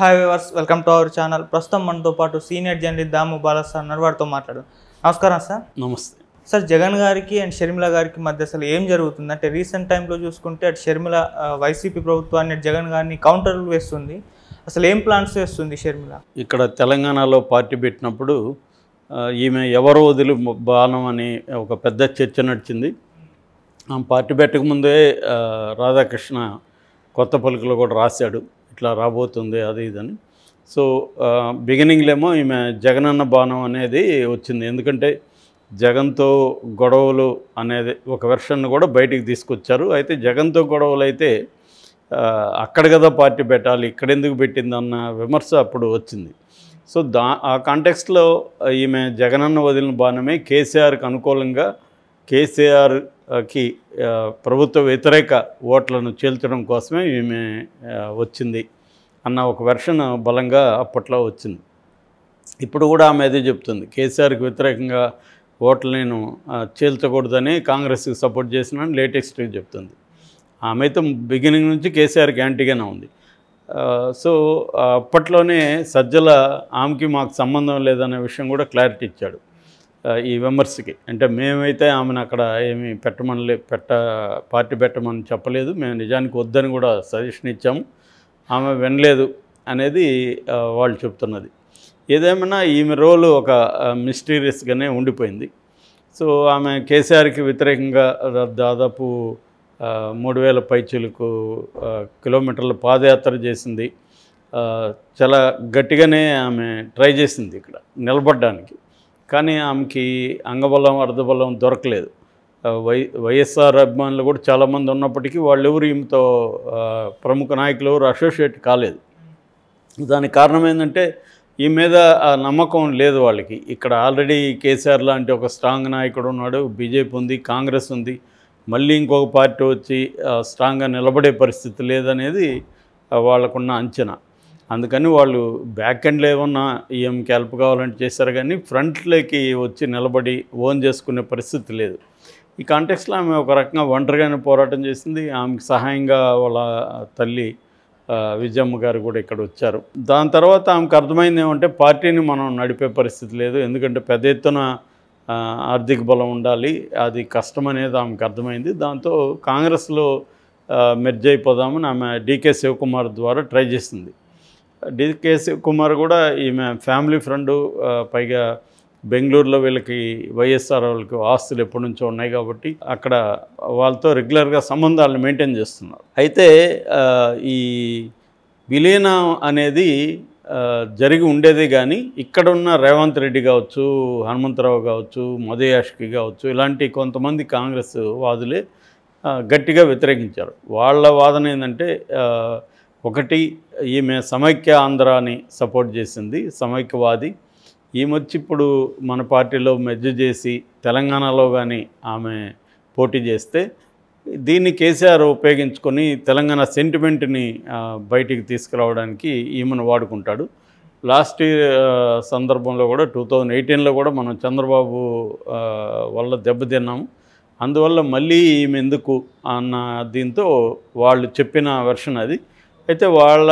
hi viewers welcome to our channel ప్రస్తుతం మనతో పాటు senior journalist Damu Bala sir ఉన్నారు వారితో మాట్లాడు నమస్కారం సార్ నమస్తే సార్ జగన్ గారికి అండ్ షర్మిల గారికి మధ్య అసలు ఏం జరుగుతుంది అంటే రీసెంట్ టైంలో చూసుకుంటే అటు షర్మిల ఆ, వైసీపీ ప్రభుత్వాన్ని అటు జగన్ గారిని కౌంటర్లు వేస్తుంది అసలు ఏం ప్లాన్స్ వేస్తుంది షర్మిల ఇక్కడ తెలంగాణలో పార్టీ పెట్టినప్పుడు ఆ, ఈమె ఎవరు వదిలి బాణం అని ఒక పెద్ద చర్చ నడిచింది ఆ పార్టీ పెట్టకముందే ఆ, రాధాకృష్ణ కొత్త పలుకులో కూడా రాశాడు ఇట్లా రాబోతుంది అది ఇదని సో బిగినింగ్లేమో ఈమె జగనన్న బాణం అనేది వచ్చింది ఎందుకంటే జగన్తో గొడవలు అనేది ఒక వెర్షన్ కూడా బయటికి తీసుకొచ్చారు అయితే జగన్తో గొడవలు అయితే ఆ, అక్కడ కదా పార్టీ పెట్టాలి ఇక్కడ ఎందుకు పెట్టింది అన్న విమర్శ అప్పుడు వచ్చింది సో దా ఆ కాంటెక్స్ట్లో ఈమె జగనన్న వదిలిన బాణమే కేసీఆర్కి అనుకూలంగా కేసీఆర్కి ఆ, ప్రభుత్వ వ్యతిరేక ఓట్లను చీల్చడం కోసమే ఈమె ఆ, వచ్చింది అన్న ఒక వెర్షన్ బలంగా అప్పట్లో వచ్చింది ఇప్పుడు కూడా ఆమె అదే చెప్తుంది కేసీఆర్కి వ్యతిరేకంగా ఓట్లు నేను ఆ, చీల్చకూడదని కాంగ్రెస్కి సపోర్ట్ చేసిన లేటెస్ట్గా చెప్తుంది ఆమె అయితే బిగినింగ్ నుంచి కేసీఆర్కి యాంటీగానే ఉంది ఆ, సో ఆ, అప్పట్లోనే సజ్జల ఆమెకి మాకు సంబంధం లేదనే విషయం కూడా క్లారిటీ ఇచ్చాడు ఆ, ఈ విమర్శకి అంటే మేమైతే ఆమెను అక్కడ ఏమి పెట్టమని లే- పెట్ట పార్టీ పెట్టమని చెప్పలేదు మేము నిజానికి వద్దని కూడా సజెషన్ ఇచ్చాము ఆమె వినలేదు అనేది ఆ, వాళ్ళు చెప్తున్నది ఏదేమైనా ఈమె రోలు ఒక మిస్టీరియస్గానే ఉండిపోయింది సో ఆమె కేసీఆర్కి వ్యతిరేకంగా దా- దాదాపు ఆ, మూడు వేల పైచీలకు ఆ, కిలోమీటర్ల పాదయాత్ర చేసింది ఆ, చాలా గట్టిగానే ఆమె ట్రై చేసింది ఇక్కడ నిలబడడానికి కానీ ఆమెకి అంగబలం అర్ధబలం దొరకలేదు ఆ, వై వైఎస్ఆర్ అభిమానులు కూడా చాలామంది ఉన్నప్పటికీ వాళ్ళెవరు ఈమెతో ఆ, ప్రముఖ నాయకులు ఎవరు అసోసియేట్ కాలేదు దానికి కారణం ఏంటంటే ఈ మీద ఆ నమ్మకం లేదు వాళ్ళకి ఇక్కడ ఆల్రెడీ కేసీఆర్ లాంటి ఒక స్ట్రాంగ్ నాయకుడు ఉన్నాడు బీజేపీ ఉంది కాంగ్రెస్ ఉంది మళ్ళీ ఇంకొక పార్టీ వచ్చి ఆ, స్ట్రాంగ్గా నిలబడే పరిస్థితి లేదనేది ఆ, వాళ్ళకున్న అంచనా అందుకని వాళ్ళు బ్యాక్ ఎండ్లో ఏమన్నా ఈఎంకి హెల్ప్ కావాలంటే చేశారు కానీ ఫ్రంట్లోకి వచ్చి నిలబడి ఓన్ చేసుకునే పరిస్థితి లేదు ఈ కాంటెక్స్లో ఆమె ఒక రకంగా ఒంటరిగానే పోరాటం చేసింది ఆమెకి సహాయంగా వాళ్ళ తల్లి ఆ, విజయమ్మ గారు కూడా ఇక్కడ వచ్చారు దాని తర్వాత ఆమెకు అర్థమైంది ఏమంటే పార్టీని మనం నడిపే పరిస్థితి లేదు ఎందుకంటే పెద్ద ఎత్తున ఆ, ఆర్థిక బలం ఉండాలి అది కష్టం అనేది ఆమెకు అర్థమైంది దాంతో కాంగ్రెస్లో మెర్జ్ అయిపోదామని ఆమె డీకే శివకుమార్ ద్వారా ట్రై చేసింది డీకే శివకుమార్ కూడా ఈమె ఫ్యామిలీ ఫ్రెండ్ పైగా బెంగళూరులో వీళ్ళకి వైఎస్ఆర్ వాళ్ళకి ఆస్తులు ఎప్పటి నుంచో ఉన్నాయి కాబట్టి అక్కడ వాళ్ళతో రెగ్యులర్గా సంబంధాలను మెయింటైన్ చేస్తున్నారు అయితే ఆ, ఈ విలీనం అనేది ఆ, జరిగి ఉండేదే కానీ ఇక్కడ ఉన్న రేవంత్ రెడ్డి కావచ్చు హనుమంతరావు కావచ్చు మధుయాష్కి కావచ్చు ఇలాంటి కొంతమంది కాంగ్రెస్ వాదులే ఆ, గట్టిగా వ్యతిరేకించారు వాళ్ళ వాదన ఏంటంటే ఆ, ఒకటి ఈమె సమైక్య ఆంధ్రాని సపోర్ట్ చేసింది సమైక్యవాది ఈమె వచ్చి ఇప్పుడు మన పార్టీలో మెజ్జ చేసి తెలంగాణలో కానీ ఆమె పోటీ చేస్తే దీన్ని కేసీఆర్ ఉపయోగించుకొని తెలంగాణ సెంటిమెంట్ని ఆ, బయటికి తీసుకురావడానికి ఈమెను వాడుకుంటాడు లాస్ట్ ఇయర్ ఆ, సందర్భంలో కూడా టూ థౌజండ్ ఎయిటీన్లో కూడా మనం చంద్రబాబు ఆ, వల్ల దెబ్బతిన్నాము అందువల్ల మళ్ళీ ఈమె ఎందుకు అన్న దీంతో వాళ్ళు చెప్పిన వెర్షన్ అది అయితే వాళ్ళ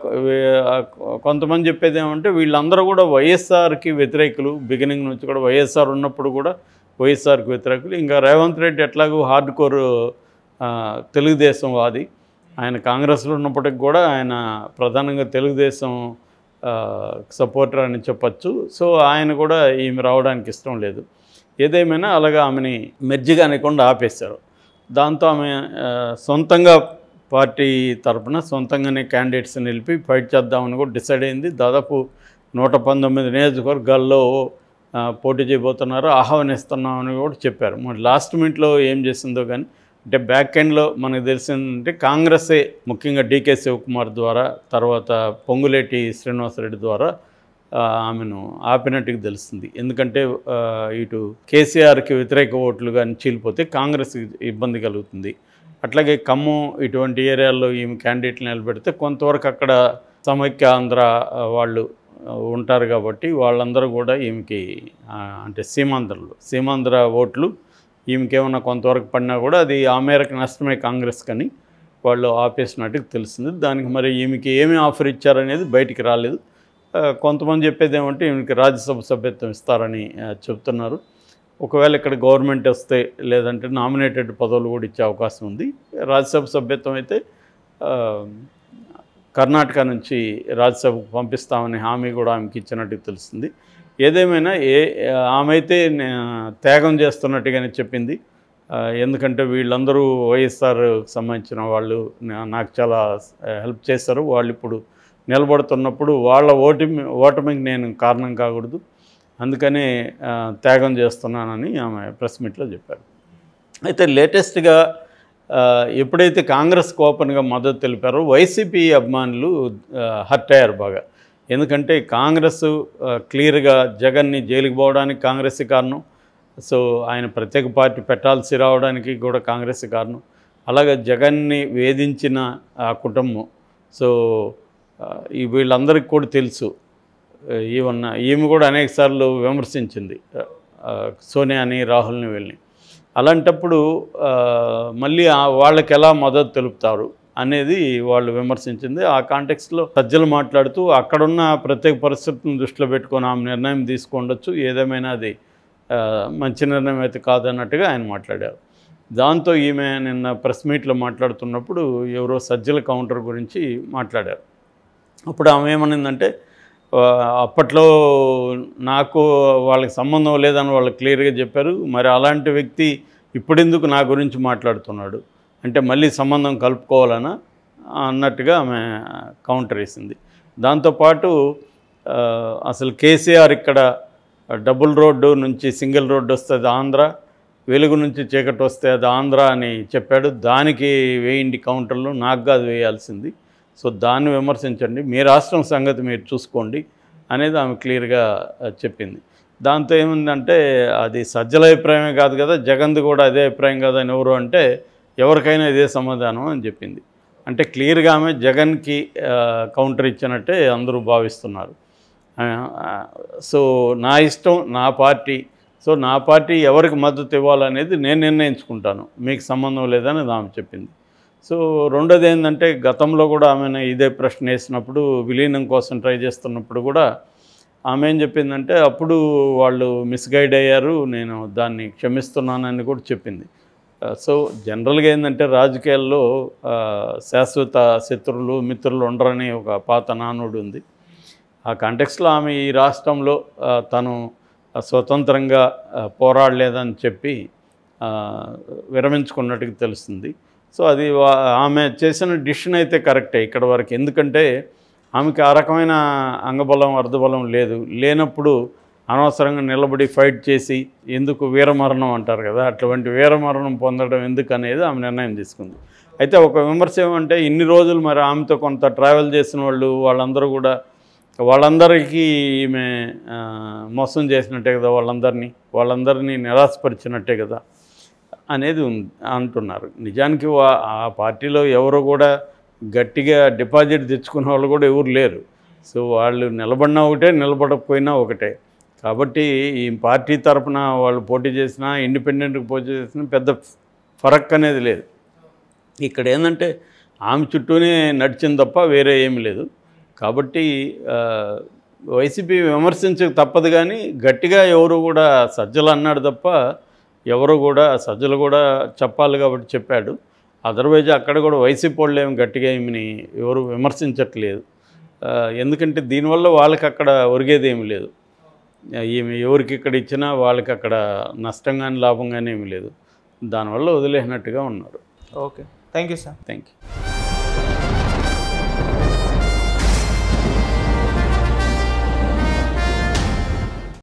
వే- కొంతమంది చెప్పేది ఏమంటే వీళ్ళందరూ కూడా వైఎస్ఆర్కి వ్యతిరేకులు బిగినింగ్ నుంచి కూడా వైఎస్ఆర్ ఉన్నప్పుడు కూడా వైఎస్ఆర్కి వ్యతిరేకులు ఇంకా రేవంత్ రెడ్డి ఎట్లాగూ హార్డ్ కోర్ ఆ, తెలుగుదేశం వాది ఆయన కాంగ్రెస్లో ఉన్నప్పటికి కూడా ఆయన ప్రధానంగా తెలుగుదేశం సపోర్టర్ అని చెప్పచ్చు సో ఆయన కూడా ఈమె రావడానికి ఇష్టం లేదు ఏదేమైనా అలాగా ఆమెని మెర్జిగా అనకుండా ఆపేశారు దాంతో ఆమె ఆ, సొంతంగా పార్టీ తరపున సొంతంగానే క్యాండిడేట్స్ నిలిపి ఫైట్ చేద్దామని కూడా డిసైడ్ అయింది దాదాపు నూట పంతొమ్మిది నియోజకవర్గాల్లో ఆ, పోటీ చేయబోతున్నారు ఆహ్వానిస్తున్నామని కూడా చెప్పారు మరి లాస్ట్ మినిట్లో ఏం చేసిందో కానీ అంటే బ్యాక్ ఎండ్లో మనకు తెలిసిందంటే కాంగ్రెసే ముఖ్యంగా డీకే శివకుమార్ ద్వారా తర్వాత పొంగులేటి శ్రీనివాసరెడ్డి ద్వారా ఆ, ఆమెను ఆపినట్టుగా తెలుస్తుంది ఎందుకంటే ఆ, ఇటు కేసీఆర్కి వ్యతిరేక ఓట్లు కానీ చీలిపోతే కాంగ్రెస్ ఇబ్బంది కలుగుతుంది అట్లాగే ఖమ్మం ఇటువంటి ఏరియాల్లో ఈమె క్యాండిడేట్లు నిలబెడితే కొంతవరకు అక్కడ సమైక్య ఆంధ్ర ఆ, వాళ్ళు ఆ, ఉంటారు కాబట్టి వాళ్ళందరూ కూడా ఈమెకి ఆ, అంటే సీమాంధ్రలు సీమాంధ్ర ఓట్లు ఈమెకేమన్నా కొంతవరకు పడినా కూడా అది ఆ మేరకు నష్టమే కాంగ్రెస్ కానీ వాళ్ళు ఆపేసినట్టుగా తెలిసింది దానికి మరి ఈమెకి ఏమి ఆఫర్ ఇచ్చారనేది బయటికి రాలేదు ఆ, కొంతమంది చెప్పేది ఏమంటే ఈమెకి రాజ్యసభ సభ్యత్వం ఇస్తారని ఆ, చెప్తున్నారు ఒకవేళ ఇక్కడ గవర్నమెంట్ వస్తే లేదంటే నామినేటెడ్ పదవులు కూడా ఇచ్చే అవకాశం ఉంది రాజ్యసభ సభ్యత్వం అయితే ఆ, కర్ణాటక నుంచి రాజ్యసభకు పంపిస్తామని హామీ కూడా ఆమెకి ఇచ్చినట్టు తెలుస్తుంది ఏదేమైనా ఏ ఆమె అయితే నే- త్యాగం చేస్తున్నట్టుగానే చెప్పింది ఆ, ఎందుకంటే వీళ్ళందరూ వైఎస్ఆర్ సంబంధించిన వాళ్ళు నా- నాకు చాలా హెల్ప్ చేస్తారు వాళ్ళు ఇప్పుడు నిలబడుతున్నప్పుడు వాళ్ళ ఓటమి ఓటమికి నేను కారణం కాకూడదు అందుకనే ఆ, త్యాగం చేస్తున్నానని ఆమె ప్రెస్ మీట్లో చెప్పారు అయితే లేటెస్ట్గా ఆ, ఎప్పుడైతే కాంగ్రెస్కి ఓపెన్గా మద్దతు తెలిపారో వైసీపీ అభిమానులు ఆ, హర్ట్ అయ్యారు బాగా ఎందుకంటే కాంగ్రెస్ ఆ, క్లియర్గా జగన్ని జైలుకి పోవడానికి కాంగ్రెస్ కారణం సో ఆయన ప్రత్యేక పార్టీ పెట్టాల్సి రావడానికి కూడా కాంగ్రెస్ కారణం అలాగే జగన్ని వేధించిన ఆ కుటుంబం సో ఆ, ఈ వీళ్ళందరికీ కూడా తెలుసు ఈవెన్ ఈమె కూడా అనేకసార్లు విమర్శించింది ఆ, సోనియాని రాహుల్ని వీళ్ళని అలాంటప్పుడు ఆ, మళ్ళీ ఆ వాళ్ళకి ఎలా మద్దతు తెలుపుతారు అనేది వాళ్ళు విమర్శించింది ఆ కాంటెక్స్లో సజ్జలు మాట్లాడుతూ అక్కడున్న ప్రత్యేక పరిస్థితులను దృష్టిలో పెట్టుకొని ఆమె నిర్ణయం తీసుకుండొచ్చు ఏదేమైనా అది ఆ, మంచి నిర్ణయం అయితే కాదన్నట్టుగా ఆయన మాట్లాడారు దాంతో ఈమె నిన్న ప్రెస్ మీట్లో మాట్లాడుతున్నప్పుడు ఎవరో సజ్జల కౌంటర్ గురించి మాట్లాడారు అప్పుడు ఆమె ఏమనిందంటే ఆ, అప్పట్లో నాకు వాళ్ళకి సంబంధం లేదని వాళ్ళు క్లియర్గా చెప్పారు మరి అలాంటి వ్యక్తి ఇప్పుడెందుకు నా గురించి మాట్లాడుతున్నాడు అంటే మళ్ళీ సంబంధం కలుపుకోవాలనా అన్నట్టుగా ఆమె కౌంటర్ వేసింది దాంతోపాటు ఆ, అసలు కేసీఆర్ ఇక్కడ డబుల్ రోడ్డు నుంచి సింగిల్ రోడ్డు వస్తుంది ఆంధ్ర వెలుగు నుంచి చీకటి వస్తే అది ఆంధ్ర అని చెప్పాడు దానికి వేయండి కౌంటర్లు నాకు కాదు వేయాల్సింది సో దాన్ని విమర్శించండి మీ రాష్ట్రం సంగతి మీరు చూసుకోండి అనేది ఆమె క్లియర్గా ఆ, చెప్పింది దాంతో ఏముందంటే అది సజ్జల అభిప్రాయమే కాదు కదా జగన్ది కూడా అదే అభిప్రాయం కదా అని ఎవరు అంటే ఎవరికైనా ఇదే సమాధానం అని చెప్పింది అంటే క్లియర్గా ఆమె జగన్కి ఆ, కౌంటర్ ఇచ్చినట్టే అందరూ భావిస్తున్నారు ఆ, ఆ, సో నా ఇష్టం నా పార్టీ సో నా పార్టీ ఎవరికి మద్దతు ఇవ్వాలనేది నేను నిర్ణయించుకుంటాను మీకు సంబంధం లేదని ఆమె చెప్పింది సో రెండోది ఏంటంటే గతంలో కూడా ఆమెను ఇదే ప్రశ్న వేసినప్పుడు విలీనం కోసం ట్రై చేస్తున్నప్పుడు కూడా ఆమె ఏం చెప్పిందంటే అప్పుడు వాళ్ళు మిస్గైడ్ అయ్యారు నేను దాన్ని క్షమిస్తున్నానని కూడా చెప్పింది ఆ, సో జనరల్గా ఏంటంటే రాజకీయాల్లో ఆ, శాశ్వత శత్రువులు మిత్రులు ఉండరని ఒక పాత నానుడు ఉంది ఆ కాంటెక్స్లో ఆమె ఈ రాష్ట్రంలో ఆ, తను స్వతంత్రంగా ఆ, పోరాడలేదని చెప్పి ఆ, విరమించుకున్నట్టుగా తెలుస్తుంది సో అది వా- ఆమె చేసిన డిసిషన్ అయితే కరెక్టే ఇక్కడ వరకు ఎందుకంటే ఆమెకి ఆ రకమైన అంగబలం అర్ధబలం లేదు లేనప్పుడు అనవసరంగా నిలబడి ఫైట్ చేసి ఎందుకు వీరమరణం అంటారు కదా అటువంటి వీరమరణం పొందడం ఎందుకు అనేది ఆమె నిర్ణయం తీసుకుంది అయితే ఒక విమర్శ ఏమంటే ఇన్ని రోజులు మరి ఆమెతో కొంత ట్రావెల్ చేసిన వాళ్ళు వాళ్ళందరూ కూడా వాళ్ళందరికీ ఈమె ఆ, మోసం చేసినట్టే కదా వాళ్ళందరినీ వాళ్ళందరినీ నిరాశపరిచినట్టే కదా అనేది ఉంది అంటున్నారు నిజానికి వా- ఆ పార్టీలో ఎవరు కూడా గట్టిగా డిపాజిట్ తెచ్చుకున్న వాళ్ళు కూడా ఎవరు లేరు సో వాళ్ళు నిలబడినా ఒకటే నిలబడకపోయినా ఒకటే కాబట్టి ఈ పార్టీ తరపున వాళ్ళు పోటీ చేసినా ఇండిపెండెంట్కి పోటీ చేసినా పెద్ద ఫరక్ అనేది లేదు ఇక్కడ ఏంటంటే ఆమె చుట్టూనే నడిచింది తప్ప వేరే ఏమి లేదు కాబట్టి ఆ, వైసీపీ విమర్శించక తప్పదు కానీ గట్టిగా ఎవరు కూడా సజ్జలు అన్నాడు తప్ప ఎవరు కూడా సజ్జలు కూడా చెప్పాలి కాబట్టి చెప్పాడు అదర్వైజ్ అక్కడ కూడా వైసీపీ వాళ్ళు ఏమి గట్టిగా ఈమెని ఎవరు విమర్శించట్లేదు ఆ, ఎందుకంటే దీనివల్ల వాళ్ళకి అక్కడ ఒరిగేది ఏమి లేదు ఈమె ఎవరికి ఇక్కడ ఇచ్చినా వాళ్ళకి అక్కడ నష్టం కానీ లాభం కానీ ఏమి లేదు దానివల్ల వదిలేసినట్టుగా ఉన్నారు okay thank you sir thank you